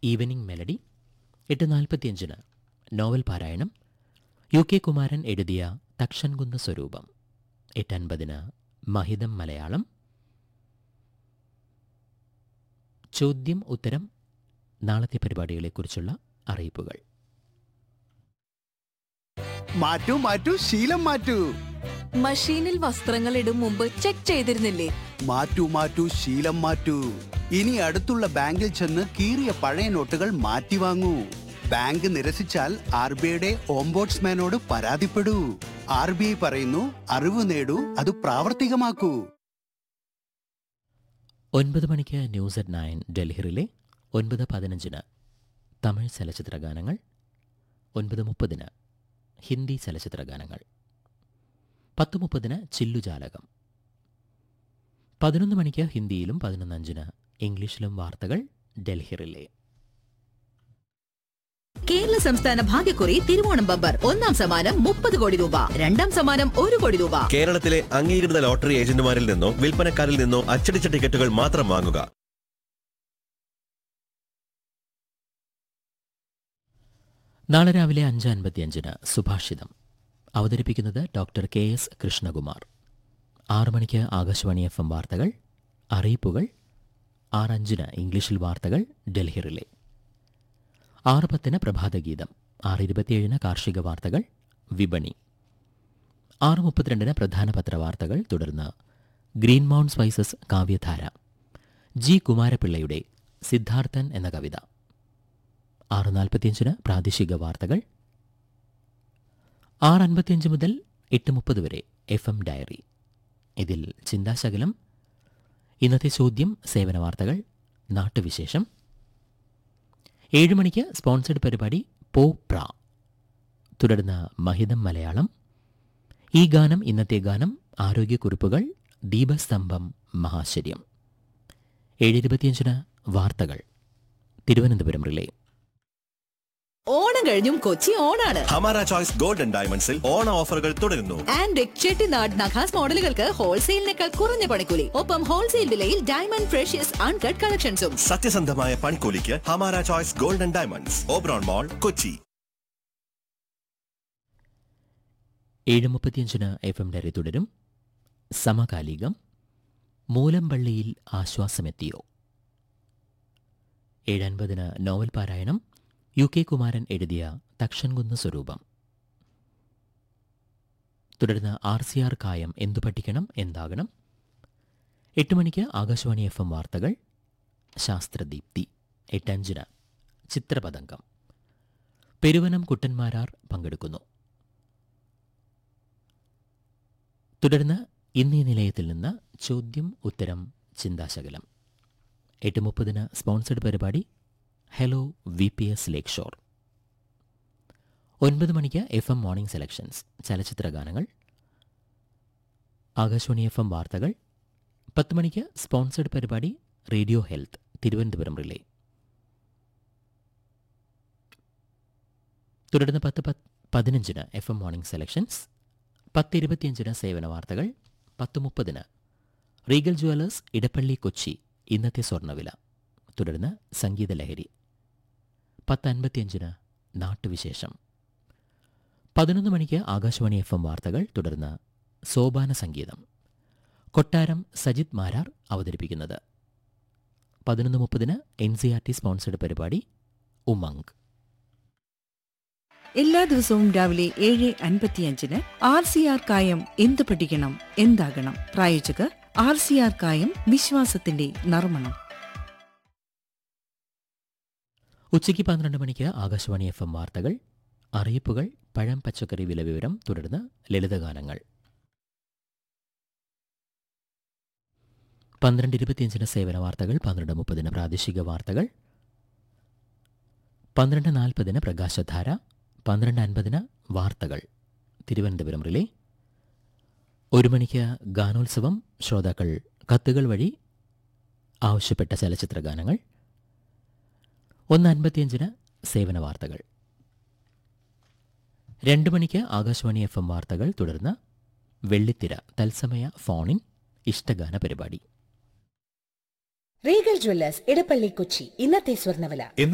evening melody എട്ട് നാൽപ്പത്തിയഞ്ചിന് novel പാരായണം യു കെ കുമാരൻ എഴുതിയ തക്ഷൻകുന്ന് സ്വരൂപം എട്ടൻപതിന് മഹിതം മലയാളം ചോദ്യം ഉത്തരം നാളത്തെ പരിപാടികളെക്കുറിച്ചുള്ള അറിയിപ്പുകൾ മാറ്റൂ മാറ്റൂ ശീലം മാറ്റൂ മഷീനിൽ വസ്ത്രങ്ങൾ ഇടും മുമ്പ് ചെക്ക് ചെയ്തിരുന്നില്ലേ മാറ്റൂ മാറ്റൂ ശീലം മാറ്റൂ ഇനി അടുത്തുള്ള ബാങ്കിൽ ചെന്ന് കീറിയ പഴയ നോട്ടുകൾ മാറ്റി വാങ്ങൂ ബാങ്ക് നിരസിച്ചാൽ ആർ ബി ഐയുടെ ഓംബോട്സ്മാനോട് പരാതിപ്പെടൂ ആർ ബി ഐ പറയുന്നു അറിവ് നേടൂ അത് പ്രാവർത്തികമാക്കൂ ഒൻപത് മണിക്ക് ന്യൂസ് അറ്റ് നയൻ ഡൽഹിയിലെ ഒൻപത് പതിനഞ്ചിന് തമിഴ് ചലച്ചിത്ര ഗാനങ്ങൾ ഒൻപത് മുപ്പതിന് ഹിന്ദി ചലച്ചിത്ര ഗാനങ്ങൾ പത്ത് മുപ്പതിന് ചില്ലുജാലകം പതിനൊന്ന് മണിക്ക് ഹിന്ദിയിലും പതിനൊന്ന് അഞ്ചിന് ഇംഗ്ലീഷിലും വാർത്തകൾ ഡൽഹിയിലെ കേരള സംസ്ഥാന ഭാഗ്യക്കുറി തിരുവോണം ബമ്പർ ഒന്നാം സമ്മാനം മുപ്പത് കോടി രൂപ രണ്ടാം സമ്മാനം ഒരു കോടി രൂപ കേരളത്തിലെ അംഗീകൃത ലോട്ടറി ഏജന്റുമാരിൽ നിന്നോ വിൽപ്പനക്കാരിൽ നിന്നോ അച്ചടിച്ച ടിക്കറ്റുകൾ മാത്രം വാങ്ങുക നാളെ രാവിലെ അഞ്ച് അൻപത്തിയഞ്ചിന് സുഭാഷിതം അവതരിപ്പിക്കുന്നത് ഡോക്ടർ കെ എസ് കൃഷ്ണകുമാർ ആറ് മണിക്ക് ആകാശവാണി എഫ് എം വാർത്തകൾ അറിയിപ്പുകൾ ആറ് അഞ്ചിന് ഇംഗ്ലീഷിൽ വാർത്തകൾ ഡൽഹിയിലെ ആറ് പത്തിന് പ്രഭാതഗീതം ആറ് ഇരുപത്തിയേഴിന് കാർഷിക വാർത്തകൾ വിപണി ആറ് മുപ്പത്തിരണ്ടിന് പ്രധാന പത്രവാർത്തകൾ തുടർന്ന് ഗ്രീൻ മൗണ്ട് സ്പൈസസ് കാവ്യധാര ജി കുമാരപിള്ളയുടെ സിദ്ധാർത്ഥൻ എന്ന കവിത ആറ് നാൽപ്പത്തിയഞ്ചിന് പ്രാദേശിക വാർത്തകൾ ആറ് അൻപത്തിയഞ്ച് മുതൽ എട്ട് മുപ്പത് വരെ എഫ് എം ഡയറി ഇതിൽ ചിന്താശകലം ഇന്നത്തെ ചോദ്യം സേവന വാർത്തകൾ നാട്ടുവിശേഷം ഏഴ് മണിക്ക് സ്പോൺസർഡ് പരിപാടി പോ പ്ര തുടർന്ന് മഹിതം മലയാളം ഈ ഗാനം ഇന്നത്തെ ഗാനം ആരോഗ്യക്കുറിപ്പുകൾ ദീപസ്തംഭം മഹാശര്യം ഏഴ് ഇരുപത്തിയഞ്ചിന് വാർത്തകൾ തിരുവനന്തപുരം റിലേ ഓണം കഴിഞ്ഞും കൊച്ചി ഓണാണ് ഹമാര ചോയ്സ് ഗോൾഡൻ ഡയമണ്ട്സിൽ ഓണ ഓഫറുകൾ തുടരുന്നു ആൻഡ് ചെട്ടിനാട് നഖാസ് മോഡലുകൾക്ക് ഹോൾസെയിലിനേക്കാൾ കുറഞ്ഞ പണിക്കൂലി ഒപ്പം ഹോൾസെയിൽ വിലയിൽ ഡയമണ്ട് ഫ്രഷ്യസ് അൺകട്ട് കളക്ഷൻസും സത്യസന്ധമായ പണിക്കൂലിക്ക് Hamara choice golden diamonds Oberon mall Kochi ഏഴ് മുപ്പത്തിയഞ്ചിന് എഫ് എം ഡയറി തുടരും സമകാലികം മൂലംപള്ളിയിൽ ആശ്വാസമെത്തിയോ ഏഴൻപതിന് നോവൽ പാരായണം യു കെ കുമാരൻ എഴുതിയ തക്ഷൻകുന്ന് സ്വരൂപം തുടർന്ന് ആർ സി ആർ കായം എന്തു പഠിക്കണം എന്താകണം എട്ട് മണിക്ക് ആകാശവാണി എഫ് എം വാർത്തകൾ ശാസ്ത്രദീപ്തി എട്ടഞ്ചിന് ചിത്രപതംഗം പെരുവനം കുട്ടന്മാരാർ പങ്കെടുക്കുന്നു തുടർന്ന് ഇന്നീ നിലയത്തിൽ നിന്ന് ചോദ്യം ഉത്തരം ചിന്താശകലം എട്ട് മുപ്പതിന് സ്പോൺസർഡ് പരിപാടി hello V P S lake shore ഒൻപത് മണിക്ക് എഫ് എം മോർണിംഗ് സെലക്ഷൻസ് ചലച്ചിത്ര ഗാനങ്ങൾ ആകാശവാണി എഫ് എം വാർത്തകൾ പത്ത് മണിക്ക് സ്പോൺസർഡ് പരിപാടി റേഡിയോ ഹെൽത്ത് തിരുവനന്തപുരം റിലേ തുടർന്ന് പത്ത് പത്ത് പതിനഞ്ചിന് എഫ് എം മോർണിംഗ് സെലക്ഷൻസ് പത്ത് ഇരുപത്തിയഞ്ചിന് സേവന വാർത്തകൾ പത്ത് മുപ്പതിന് റീഗൽ ജുവലേഴ്സ് ഇടപ്പള്ളി കൊച്ചി ഇന്നത്തെ സ്വർണ്ണവില തുടർന്ന് സംഗീത ലഹരി പത്ത് അൻപത്തിയഞ്ചിന് നാട്ടുവിശേഷം പതിനൊന്ന് മണിക്ക് ആകാശവാണി എഫ് എം വാർത്തകൾ തുടർന്ന് സോപാന സംഗീതം കൊട്ടാരം സജിത് മാരാർ അവതരിപ്പിക്കുന്നത് പതിനൊന്ന് മുപ്പതിന് N C R T sponsored പരിപാടി ഉമംഗ് എല്ലാ ദിവസവും രാവിലെ ഏഴ് അൻപത്തിയഞ്ചിന് ആർ സി ആർ കായം എന്ത് പഠിക്കണം എന്താകണം പ്രായോജകർ ആർ സി ആർ കായം വിശ്വാസത്തിന്റെ നർമ്മണം ഉച്ചയ്ക്ക് പന്ത്രണ്ട് മണിക്ക് ആകാശവാണി എഫ് എം വാർത്തകൾ അറിയിപ്പുകൾ പഴം പച്ചക്കറി വില വിവരം തുടർന്ന് ലളിതഗാനങ്ങൾ പന്ത്രണ്ട് ഇരുപത്തിയഞ്ചിന് സേവന വാർത്തകൾ പന്ത്രണ്ട് മുപ്പതിന് പ്രാദേശിക വാർത്തകൾ പന്ത്രണ്ട് നാൽപ്പതിന് പ്രകാശധാര പന്ത്രണ്ട് അൻപതിന് വാർത്തകൾ തിരുവനന്തപുരം റിലേ ഒരു മണിക്ക് ഗാനോത്സവം ശ്രോതാക്കൾ കത്തുകൾ വഴി ആവശ്യപ്പെട്ട ചലച്ചിത്ര ഗാനങ്ങൾ ഒന്ന് അൻപത്തിയഞ്ചിന് സേവന വാർത്തകൾ രണ്ട് മണിക്ക് ആകാശവാണി എഫ് എം വാർത്തകൾ തുടർന്ന് വെള്ളിത്തിര തത്സമയ ഫോണിൻ ഇഷ്ടഗാന പരിപാടി റീഗൽ ജ്വല്ലേഴ്സ് ഇടപ്പള്ളി കൊച്ചി ഇന്നത്തെ സ്വർണ്ണവില